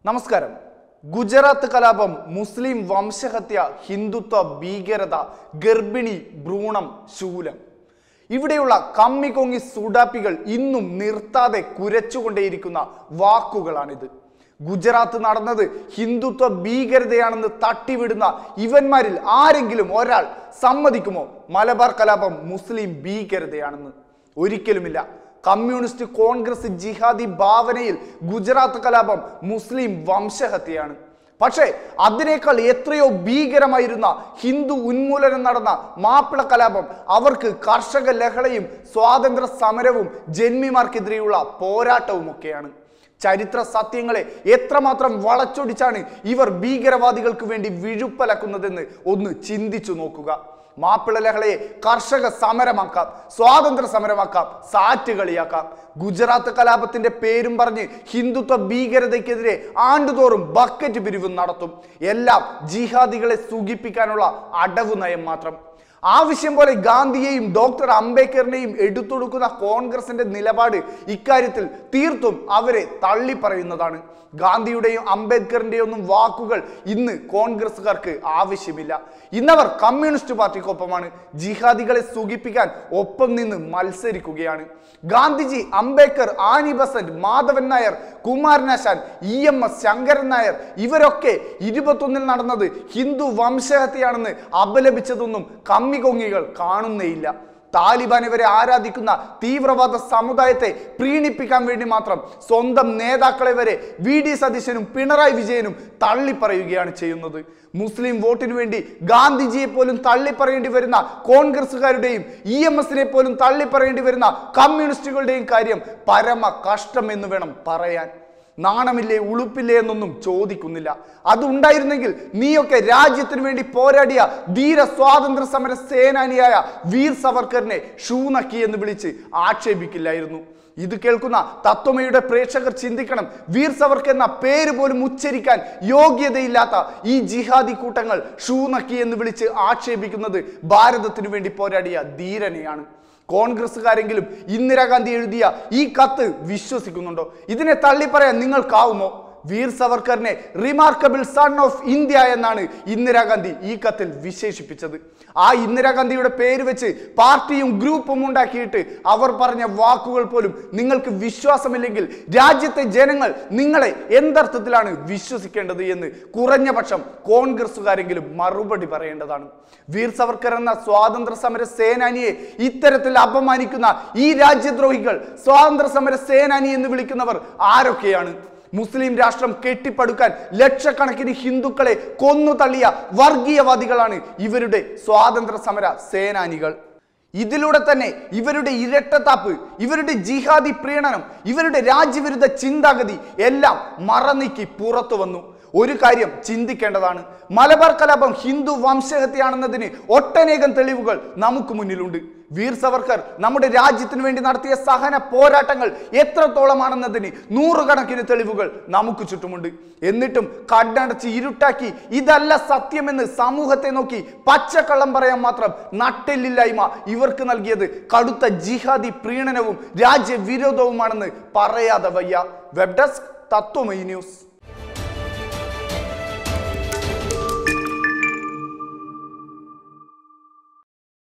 നമസ്കാരം ഗുജറാത്ത് കലാപം മുസ്ലിം വംശഹത്യ ഹിന്ദുത്വ ഭീകരത ഗർഭിണി ഭ്രൂണം ശൂലം ഇവിടെയുള്ള കമ്മികൊങ്ങി സൂഡാപ്പികൾ ഇന്നും നിർത്താതെ കുരച്ചുകൊണ്ടേയിരിക്കുന്ന വാക്കുകളാണിത് ഗുജറാത്ത് നടന്നത് ഹിന്ദുത്വ ഭീകരതയാണെന്ന് തട്ടിവിടുന്ന ഇവന്മാരിൽ ആരെങ്കിലും ഒരാൾ സമ്മതിക്കുമോ മലബാർ കലാപം മുസ്ലിം ഭീകരതയാണെന്ന് ഒരിക്കലുമില്ല കമ്മ്യൂണിസ്റ്റ് കോൺഗ്രസ് ജിഹാദി ഭാവനയിൽ ഗുജറാത്ത് കലാപം മുസ്ലിം വംശഹത്യയാണ് പക്ഷേ അതിനേക്കാൾ എത്രയോ ഭീകരമായിരുന്ന ഹിന്ദു ഉന്മൂലനം നടന്ന മാപ്പിള കലാപം അവർക്ക് കർഷക ലഹളയും സ്വാതന്ത്ര്യ സമരവും ജന്മിമാർക്കെതിരെയുള്ള പോരാട്ടവുമൊക്കെയാണ് ചരിത്ര സത്യങ്ങളെ എത്രമാത്രം വളച്ചൊടിച്ചാണ് ഇവർ ഭീകരവാദികൾക്ക് വേണ്ടി വിഴുപ്പലക്കുന്നതെന്ന് ഒന്ന് ചിന്തിച്ചു നോക്കുക മാപ്പിള ലഹളയെ കർഷക സമരമാക്കാം സ്വാതന്ത്ര്യ സമരമാക്കാം സാറ്റ് കളിയാക്കാം ഗുജറാത്ത് കലാപത്തിന്റെ പേരും പറഞ്ഞ് ഹിന്ദുത്വ ഭീകരതയ്ക്കെതിരെ ആണ്ടുതോറും ബക്കറ്റ് പിരിവ് നടത്തും എല്ലാം ജിഹാദികളെ സൂചിപ്പിക്കാനുള്ള അടവു നയം മാത്രം ആവശ്യം പോലെ ഗാന്ധിയെയും ഡോക്ടർ അംബേദ്കറിനെയും എടുത്തൊടുക്കുന്ന കോൺഗ്രസിന്റെ നിലപാട് ഇക്കാര്യത്തിൽ തീർത്തും അവരെ തള്ളിപ്പറയുന്നതാണ് ഗാന്ധിയുടെയും അംബേദ്കറിന്റെയും ഒന്നും വാക്കുകൾ ഇന്ന് കോൺഗ്രസുകാർക്ക് ആവശ്യമില്ല ഇന്നവർ കമ്മ്യൂണിസ്റ്റ് പാർട്ടിക്കൊപ്പമാണ് ജിഹാദികളെ സുഖിപ്പിക്കാൻ ഒപ്പം നിന്ന് മത്സരിക്കുകയാണ് Gandhiji Ambedkar Annie Besant Madhavan Nair Kumaranasan E M S Sankaran Nair ഇവരൊക്കെ ഇരുപത്തൊന്നിൽ നടന്നത് ഹിന്ദു വംശഹത്യയാണെന്ന് അപലപിച്ചതൊന്നും കമ്മികൊങ്ങികൾ കാണുന്നേയില്ല താലിബാൻ ഇവരെ ആരാധിക്കുന്ന തീവ്രവാദ സമുദായത്തെ പ്രീണിപ്പിക്കാൻ വേണ്ടി മാത്രം സ്വന്തം നേതാക്കളെ വരെ വി ഡി സതീശനും പിണറായി വിജയനും തള്ളിപ്പറയുകയാണ് ചെയ്യുന്നത് മുസ്ലിം വോട്ടിനു വേണ്ടി ഗാന്ധിജിയെ പോലും തള്ളിപ്പറയേണ്ടി വരുന്ന കോൺഗ്രസുകാരുടെയും ഇ എം എസിനെ പോലും തള്ളിപ്പറയേണ്ടി വരുന്ന കമ്മ്യൂണിസ്റ്റുകളുടെയും കാര്യം പരമ കഷ്ടം എന്ന് വേണം പറയാൻ നാണമില്ലേ ഉളുപ്പില്ലേ എന്നൊന്നും ചോദിക്കുന്നില്ല അതുണ്ടായിരുന്നെങ്കിൽ നീയൊക്കെ രാജ്യത്തിന് വേണ്ടി പോരാടിയ ധീര സ്വാതന്ത്ര്യ സമര സേനാനിയായ വീർ സവർക്കറിനെ ഷൂനക്കി എന്ന് വിളിച്ച് ആക്ഷേപിക്കില്ലായിരുന്നു ഇത് കേൾക്കുന്ന തത്വമയുടെ പ്രേക്ഷകർ ചിന്തിക്കണം വീർ സവർക്കർ എന്ന പേര് പോലും ഉച്ചരിക്കാൻ യോഗ്യതയില്ലാത്ത ഈ ജിഹാദി കൂട്ടങ്ങൾ ഷൂനക്കി എന്ന് വിളിച്ച് ആക്ഷേപിക്കുന്നത് ഭാരതത്തിനു വേണ്ടി പോരാടിയ ധീരനെയാണ് കോൺഗ്രസ്സുകാരെങ്കിലും ഇന്ദിരാഗാന്ധി എഴുതിയ ഈ കത്ത് വിശ്വസിക്കുന്നുണ്ടോ ഇതിനെ തള്ളിപ്പറയാൻ നിങ്ങൾക്കാവുമോ വീർ സവർക്കറിനെ റിമാർക്കബിൾ സൺ ഓഫ് ഇന്ത്യ എന്നാണ് ഇന്ദിരാഗാന്ധി ഈ കത്തിൽ വിശേഷിപ്പിച്ചത് ആ ഇന്ദിരാഗാന്ധിയുടെ പേര് വെച്ച് പാർട്ടിയും ഗ്രൂപ്പും ഉണ്ടാക്കിയിട്ട് അവർ പറഞ്ഞ വാക്കുകൾ പോലും നിങ്ങൾക്ക് വിശ്വാസമില്ലെങ്കിൽ രാജ്യത്തെ ജനങ്ങൾ നിങ്ങളെ എന്തർത്ഥത്തിലാണ് വിശ്വസിക്കേണ്ടത് എന്ന് കുറഞ്ഞ പക്ഷം കോൺഗ്രസ്സുകാരെങ്കിലും മറുപടി പറയേണ്ടതാണ് വീർ സവർക്കർ എന്ന സ്വാതന്ത്ര്യ സമര സേനാനിയെ ഇത്തരത്തിൽ അപമാനിക്കുന്ന ഈ രാജ്യദ്രോഹികൾ സ്വാതന്ത്ര്യ സമര സേനാനി എന്ന് വിളിക്കുന്നവർ ആരൊക്കെയാണ് മുസ്ലിം രാഷ്ട്രം കെട്ടിപ്പടുക്കാൻ ലക്ഷക്കണക്കിന് ഹിന്ദുക്കളെ കൊന്നു തള്ളിയ വർഗീയവാദികളാണ് ഇവരുടെ സ്വാതന്ത്ര്യ സമര സേനാനികൾ ഇതിലൂടെ തന്നെ ഇവരുടെ ഇരട്ടത്താപ്പ് ഇവരുടെ ജിഹാദി പ്രീണനം ഇവരുടെ രാജ്യവിരുദ്ധ ചിന്താഗതി എല്ലാം മറനീക്കി പുറത്തു വന്നു ഒരു കാര്യം ചിന്തിക്കേണ്ടതാണ് മലബാർ കലാപം ഹിന്ദു വംശഹത്യയാണെന്നതിന് ഒട്ടനേകം തെളിവുകൾ നമുക്ക് മുന്നിലുണ്ട് വീർ സവർക്കർ നമ്മുടെ രാജ്യത്തിന് വേണ്ടി നടത്തിയ സഹന പോരാട്ടങ്ങൾ എത്രത്തോളമാണെന്നതിന് നൂറുകണക്കിന് തെളിവുകൾ നമുക്ക് ചുറ്റുമുണ്ട് എന്നിട്ടും കണ്ണടച്ച് ഇരുട്ടാക്കി ഇതല്ല സത്യമെന്ന് സമൂഹത്തെ നോക്കി പച്ചക്കള്ളം പറയാൻ മാത്രം നട്ടെല്ലില്ലായ്മ ഇവർക്ക് നൽകിയത് കടുത്ത ജിഹാദി പ്രീണനവും രാജ്യവിരോധവുമാണെന്ന് പറയാതെ വയ്യ വെബ് ഡെസ്ക് തത്വമൈ ന്യൂസ്